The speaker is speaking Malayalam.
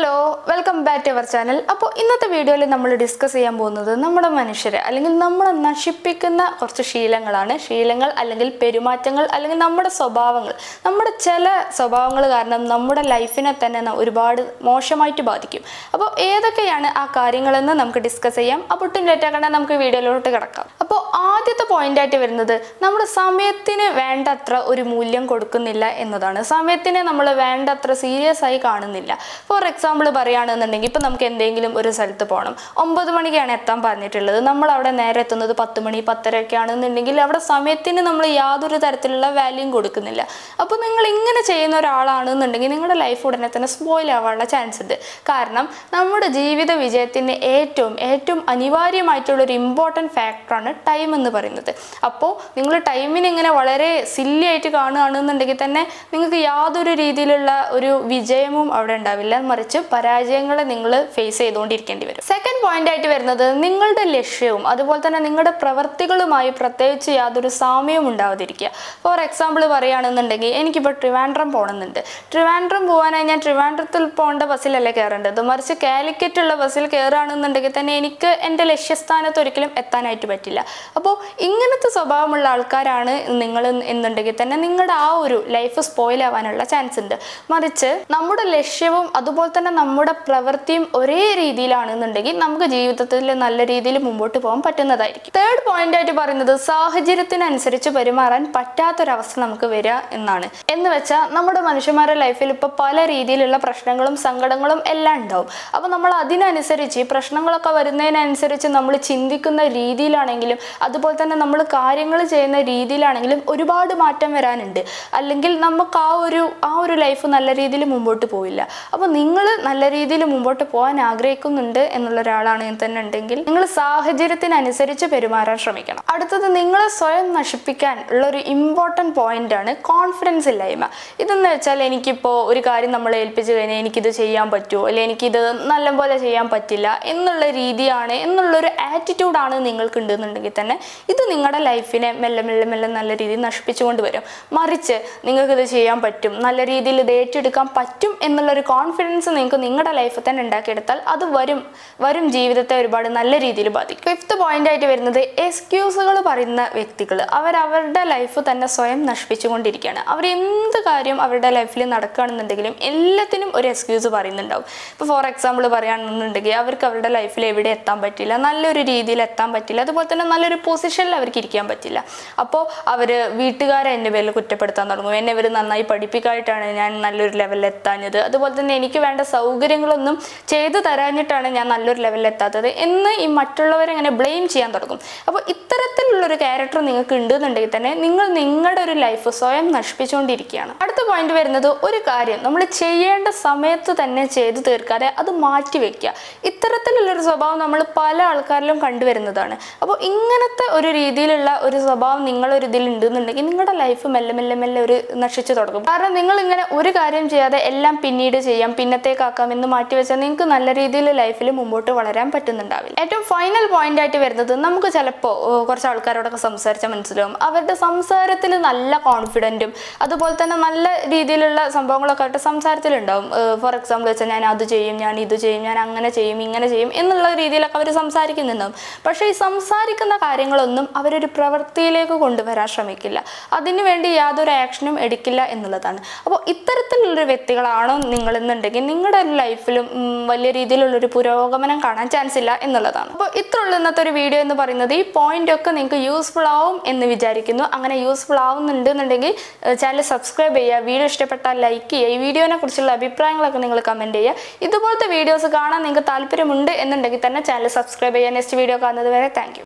hello welcome back to our channel അപ്പോൾ ഇന്നത്തെ വീഡിയോയിൽ നമ്മൾ ഡിസ്കസ് ചെയ്യാൻ പോകുന്നത് നമ്മുടെ മനുഷ്യരെ അല്ലെങ്കിൽ നമ്മളെ നശിപ്പിക്കുന്ന കുറച്ച് ശീലങ്ങളാണ് ശീലങ്ങൾ അല്ലെങ്കിൽ പെരുമാറ്റങ്ങൾ അല്ലെങ്കിൽ നമ്മുടെ സ്വഭാവങ്ങൾ നമ്മുടെ ചില സ്വഭാവങ്ങൾ കാരണം നമ്മുടെ ലൈഫിനെ തന്നെ ന- ഒരുപാട് മോശമായിട്ട് ബാധിക്കും അപ്പോൾ ഏതൊക്കെയാണ് ആ കാര്യങ്ങളെന്ന് നമുക്ക് ഡിസ്കസ് ചെയ്യാം അപ്പോൾ ഒട്ടും ലേറ്റ് ആക്കണ്ട നമുക്ക് വീഡിയോയിലോട്ട് കിടക്കാം അപ്പോൾ ആദ്യത്തെ point ആയിട്ട് വരുന്നത് നമ്മുടെ സമയത്തിന് വേണ്ടത്ര ഒരു മൂല്യം കൊടുക്കുന്നില്ല എന്നതാണ് സമയത്തിനെ നമ്മൾ വേണ്ടത്ര സീരിയസ് ആയി കാണുന്നില്ല ഫോർ എക്സാമ്പിൾ പറയുകയാണെന്നുണ്ടെങ്കിൽ ഇപ്പം നമുക്ക് എന്തെങ്കിലും ഒരു സ്ഥലത്ത് പോകണം ഒമ്പത് മണിക്കാണ് എത്താൻ പറഞ്ഞിട്ടുള്ളത് നമ്മൾ അവിടെ നേരെ എത്തുന്നത് പത്ത് മണി പത്തര ഒക്കെ ആണെന്നുണ്ടെങ്കിൽ അവിടെ സമയത്തിന് നമ്മൾ യാതൊരു തരത്തിലുള്ള വാല്യൂം കൊടുക്കുന്നില്ല അപ്പോൾ നിങ്ങൾ ഇങ്ങനെ ചെയ്യുന്ന ഒരാളാണെന്നുണ്ടെങ്കിൽ നിങ്ങളുടെ ലൈഫ് ഉടനെ തന്നെ സ്പോയിൽ ആവാനുള്ള ചാൻസ് ഉണ്ട് കാരണം നമ്മുടെ ജീവിത വിജയത്തിന് ഏറ്റവും ഏറ്റവും അനിവാര്യമായിട്ടുള്ള ഒരു ഇമ്പോർട്ടൻറ്റ് ഫാക്ടറാണ് ടൈം എന്ന് പറയുന്നത് അപ്പോൾ നിങ്ങൾ ടൈമിനെ ഇങ്ങനെ വളരെ സില്ലി ആയിട്ട് കാണുകയാണെന്നുണ്ടെങ്കിൽ തന്നെ നിങ്ങൾക്ക് യാതൊരു രീതിയിലുള്ള ഒരു വിജയവും അവിടെ ഉണ്ടാവില്ല മറിച്ച് പരാജയങ്ങളെ നിങ്ങൾ ഫേസ് ചെയ്തുകൊണ്ടിരിക്കേണ്ടി വരും സെക്കൻഡ് പോയിന്റ് ആയിട്ട് വരുന്നത് നിങ്ങളുടെ ലക്ഷ്യവും അതുപോലെ തന്നെ നിങ്ങളുടെ പ്രവർത്തികളുമായി പ്രത്യേകിച്ച് യാതൊരു സാമ്യവും ഉണ്ടാവാതിരിക്കുക ഫോർ എക്സാമ്പിൾ പറയുകയാണെന്നുണ്ടെങ്കിൽ എനിക്കിപ്പോൾ ട്രിവാൻഡ്രം പോകണമെന്നുണ്ട് ട്രിവാൻഡ്രം പോകാനായി ഞാൻ ട്രിവാൻഡ്രത്തിൽ പോകേണ്ട ബസ്സിലല്ല കയറേണ്ടത് മറിച്ച് കാലിക്കറ്റ് ഉള്ള ബസ്സിൽ കയറുകയാണെന്നുണ്ടെങ്കിൽ തന്നെ എനിക്ക് എൻ്റെ ലക്ഷ്യസ്ഥാനത്ത് ഒരിക്കലും എത്താനായിട്ട് പറ്റില്ല അപ്പോൾ ഇങ്ങനത്തെ സ്വഭാവമുള്ള ആൾക്കാരാണ് നിങ്ങൾ എന്നുണ്ടെങ്കിൽ തന്നെ നിങ്ങളുടെ ആ ഒരു ലൈഫ് സ്പോയിൽ ആവാനുള്ള ചാൻസ് ഉണ്ട് മറിച്ച് നമ്മുടെ ലക്ഷ്യവും അതുപോലെ തന്നെ നമ്മുടെ പ്രവൃത്തിയും ഒരേ രീതിയിലാണെന്നുണ്ടെങ്കിൽ നമുക്ക് ജീവിതത്തിൽ നല്ല രീതിയിൽ മുമ്പോട്ട് പോകാൻ പറ്റുന്നതായിരിക്കും തേർഡ് പോയിന്റ് ആയിട്ട് പറയുന്നത് സാഹചര്യത്തിനനുസരിച്ച് പെരുമാറാൻ പറ്റാത്തൊരവസ്ഥ നമുക്ക് വരിക എന്നാണ് എന്ന് വെച്ചാൽ നമ്മുടെ മനുഷ്യന്മാരുടെ ലൈഫിൽ ഇപ്പോൾ പല രീതിയിലുള്ള പ്രശ്നങ്ങളും സങ്കടങ്ങളും എല്ലാം ഉണ്ടാവും അപ്പോൾ നമ്മൾ അതിനനുസരിച്ച് ഈ പ്രശ്നങ്ങളൊക്കെ വരുന്നതിനനുസരിച്ച് നമ്മൾ ചിന്തിക്കുന്ന രീതിയിലാണെങ്കിലും അതുപോലെ തന്നെ നമ്മൾ കാര്യങ്ങൾ ചെയ്യുന്ന രീതിയിലാണെങ്കിലും ഒരുപാട് മാറ്റം വരാനുണ്ട് അല്ലെങ്കിൽ നമുക്ക് ആ ഒരു ആ ഒരു ലൈഫ് നല്ല രീതിയിൽ മുമ്പോട്ട് പോവില്ല അപ്പോൾ നിങ്ങൾ നല്ല രീതിയിൽ മുമ്പോട്ട് പോകാൻ ആഗ്രഹിക്കുന്നുണ്ട് എന്നുള്ള ഒരാളാണെങ്കിൽ തന്നെ ഉണ്ടെങ്കിൽ നിങ്ങൾ സാഹചര്യത്തിനനുസരിച്ച് പെരുമാറാൻ ശ്രമിക്കണം അടുത്തത് നിങ്ങളെ സ്വയം നശിപ്പിക്കാൻ ഉള്ള ഒരു ഇമ്പോർട്ടൻറ്റ് പോയിന്റ് ആണ് കോൺഫിഡൻസ് ഇല്ലായ്മ ഇതെന്ന് വെച്ചാൽ എനിക്കിപ്പോൾ ഒരു കാര്യം നമ്മൾ ഏൽപ്പിച്ചു കഴിഞ്ഞാൽ എനിക്കിത് ചെയ്യാൻ പറ്റുമോ അല്ലെങ്കിൽ എനിക്കിത് നല്ലപോലെ ചെയ്യാൻ പറ്റില്ല എന്നുള്ള രീതിയാണ് എന്നുള്ളൊരു ആറ്റിറ്റ്യൂഡാണ് നിങ്ങൾക്ക് ഉണ്ടെന്നുണ്ടെങ്കിൽ തന്നെ ഇത് നിങ്ങളുടെ ലൈഫിനെ മെല്ലെ മെല്ലെ മെല്ലെ നല്ല രീതിയിൽ നശിപ്പിച്ചുകൊണ്ട് വരും മറിച്ച് നിങ്ങൾക്കിത് ചെയ്യാൻ പറ്റും നല്ല രീതിയിൽ ഇത് ഏറ്റെടുക്കാൻ പറ്റും എന്നുള്ളൊരു കോൺഫിഡൻസ് നിങ്ങൾക്ക് നിങ്ങളുടെ ലൈഫിൽ തന്നെ ഉണ്ടാക്കിയെടുത്താൽ അത് വരും വരും ജീവിതത്തെ ഒരുപാട് നല്ല രീതിയിൽ ബാധിക്കും ഫിഫ്ത്ത് പോയിന്റ് ആയിട്ട് വരുന്നത് എക്സ്ക്യൂസുകൾ പറയുന്ന വ്യക്തികൾ അവർ അവരുടെ ലൈഫ് തന്നെ സ്വയം നശിപ്പിച്ചുകൊണ്ടിരിക്കുകയാണ് അവർ എന്ത് കാര്യം അവരുടെ ലൈഫിൽ നടക്കുകയാണെന്നുണ്ടെങ്കിലും എല്ലാത്തിനും ഒരു എക്സ്ക്യൂസ് പറയുന്നുണ്ടാവും ഇപ്പോൾ ഫോർ എക്സാമ്പിൾ പറയുകയാണെന്നുണ്ടെങ്കിൽ അവർക്ക് അവരുടെ ലൈഫിൽ എവിടെ എത്താൻ പറ്റില്ല നല്ലൊരു രീതിയിൽ എത്താൻ പറ്റില്ല അതുപോലെ തന്നെ നല്ലൊരു പൊസിഷനിൽ അവർക്ക് ഇരിക്കാൻ പറ്റില്ല അപ്പോൾ അവർ വീട്ടുകാരെ എൻ്റെ പേരിൽ കുറ്റപ്പെടുത്താൻ തുടങ്ങും എന്നെ ഇവർ നന്നായി പഠിപ്പിക്കായിട്ടാണ് ഞാൻ നല്ലൊരു ലെവലിൽ എത്താഞ്ഞത് അതുപോലെ തന്നെ എനിക്ക് വേണ്ട സൗകര്യങ്ങളൊന്നും ചെയ്തു തരാഞ്ഞിട്ടാണ് ഞാൻ നല്ലൊരു ലെവലിൽ എത്താത്തത് എന്ന് ഈ മറ്റുള്ളവരെ ഇങ്ങനെ ബ്ലെയിം ചെയ്യാൻ തുടങ്ങും അപ്പോൾ ഇത്തരത്തിലുള്ളൊരു ക്യാരക്ടർ നിങ്ങൾക്ക് ഉണ്ടെന്നുണ്ടെങ്കിൽ തന്നെ നിങ്ങൾ നിങ്ങളുടെ ഒരു ലൈഫ് സ്വയം നശിപ്പിച്ചുകൊണ്ടിരിക്കുകയാണ് അടുത്ത പോയിന്റ് വരുന്നത് ഒരു കാര്യം നമ്മൾ ചെയ്യേണ്ട സമയത്ത് തന്നെ ചെയ്തു തീർക്കാതെ അത് മാറ്റി വെക്കുക ഇത്തരത്തിലുള്ളൊരു സ്വഭാവം നമ്മൾ പല ആൾക്കാരിലും കണ്ടുവരുന്നതാണ് അപ്പോൾ ഇങ്ങനത്തെ ഒരു രീതിയിലുള്ള ഒരു സ്വഭാവം നിങ്ങളൊരു ഇതിൽ ഉണ്ടെന്നുണ്ടെങ്കിൽ നിങ്ങളുടെ ലൈഫ് മെല്ലെ മെല്ലെ മെല്ലെ ഒരു നശിച്ചു തുടങ്ങും കാരണം നിങ്ങൾ ഇങ്ങനെ ഒരു കാര്യം ചെയ്യാതെ എല്ലാം പിന്നീട് ചെയ്യാം പിന്നത്തേക്കാക്കാം എന്ന് മാറ്റി വെച്ചാൽ നിങ്ങൾക്ക് നല്ല രീതിയിൽ ലൈഫിൽ മുമ്പോട്ട് വളരാൻ പറ്റുന്നുണ്ടാവില്ല ഏറ്റവും ഫൈനൽ പോയിന്റ് ആയിട്ട് വരുന്നത് നമുക്ക് ചിലപ്പോൾ കുറച്ച് ആൾക്കാരോടൊക്കെ സംസാരിച്ചാൽ മനസ്സിലാവും അവരുടെ സംസാരത്തിൽ നല്ല കോൺഫിഡൻറ്റും അതുപോലെ തന്നെ നല്ല രീതിയിലുള്ള സംഭവങ്ങളൊക്കെ ആയിട്ട് സംസാരത്തിലുണ്ടാവും ഫോർ എക്സാമ്പിൾ വെച്ചാൽ ഞാൻ അത് ചെയ്യും ഞാൻ ഇത് ചെയ്യും ഞാൻ അങ്ങനെ ചെയ്യും ഇങ്ങനെ ചെയ്യും എന്നുള്ള രീതിയിലൊക്കെ അവർ സംസാരിക്കുന്നുണ്ടാവും പക്ഷേ ഈ സംസാരിക്കുന്ന കാര്യങ്ങളൊന്നും അവരൊരു പ്രവൃത്തിയിലേക്ക് കൊണ്ടുവരാൻ ശ്രമിക്കില്ല അതിനു വേണ്ടി യാതൊരു ആക്ഷനും എടുക്കില്ല എന്നുള്ളതാണ് അപ്പോൾ ഇത്തരത്തിലുള്ളൊരു വ്യക്തികളാണോ നിങ്ങളെന്നുണ്ടെങ്കിൽ നിങ്ങളുടെ ലൈഫിലും ഉം, വലിയ രീതിയിലുള്ളൊരു പുരോഗമനം കാണാൻ ചാൻസ് ഇല്ല എന്നുള്ളതാണ് അപ്പോൾ ഇത്രയുള്ള ഇന്നത്തെ ഒരു വീഡിയോ എന്ന് പറയുന്നത് ഈ പോയിന്റ് ഒക്കെ നിങ്ങൾക്ക് യൂസ്ഫുൾ ആവും എന്ന് വിചാരിക്കുന്നു അങ്ങനെ യൂസ്ഫുൾ ആവുന്നുണ്ട് എന്നുണ്ടെങ്കിൽ ചാനൽ സബ്സ്ക്രൈബ് ചെയ്യുക വീഡിയോ ഇഷ്ടപ്പെട്ടാൽ ലൈക്ക് ചെയ്യുക ഈ വീഡിയോനെ കുറിച്ചുള്ള അഭിപ്രായങ്ങളൊക്കെ നിങ്ങൾ കമൻറ്റ് ചെയ്യുക ഇതുപോലത്തെ വീഡിയോസ് കാണാൻ നിങ്ങൾക്ക് താല്പര്യമുണ്ട് എന്നുണ്ടെങ്കിൽ തന്നെ ചാനൽ സബ്സ്ക്രൈബ് ചെയ്യുക നെക്സ്റ്റ് വീഡിയോ കാണുന്നത് വരെ താങ്ക്